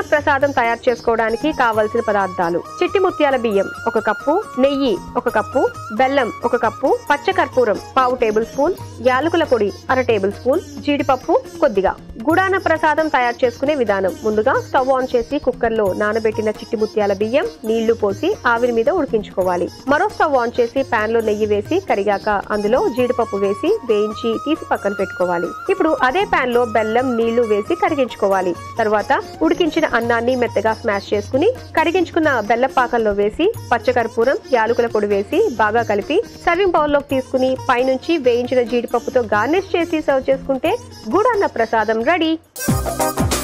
ప్రసాదం తయారు చేసుకోవడానికి కావలసిన పదార్థాలు చిట్టి ముత్యాల బియ్యం ఒక కప్పు నెయ్యి ఒక కప్పు బెల్లం ఒక కప్పు పచ్చకర్పూరం పావు టేబుల్ స్పూన్ యాలకుల పొడి అర టేబుల్ స్పూన్ జీడిపప్పు కొద్దిగా గుడాన ప్రసాదం తయారు చేసుకునే విధానం ముందుగా స్టవ్ ఆన్ చేసి కుక్కర్ లో నానబెట్టిన చిట్టి ముత్యాల బియ్యం నీళ్లు పోసి ఆవిరి మీద ఉడికించుకోవాలి మరో స్టవ్ ఆన్ చేసి పాన్ లో నెయ్యి వేసి కరిగాక అందులో జీడిపప్పు వేసి వేయించి తీసి పక్కన పెట్టుకోవాలి ఇప్పుడు అదే పాన్ లో బెల్లం నీళ్లు వేసి కరిగించుకోవాలి తర్వాత ఉడికించిన అన్నాన్ని మెత్తగా స్మాష్ చేసుకుని కరిగించుకున్న బెల్ల పాకంలో వేసి పచ్చకర్పూరం యాలకుల పొడి వేసి బాగా కలిపి సర్వింగ్ బౌల్ లోకి తీసుకుని పైనుంచి వేయించిన జీడిపప్పుతో గార్నిష్ చేసి సర్వ్ చేసుకుంటే గుడాన్న ప్రసాదం రెడీ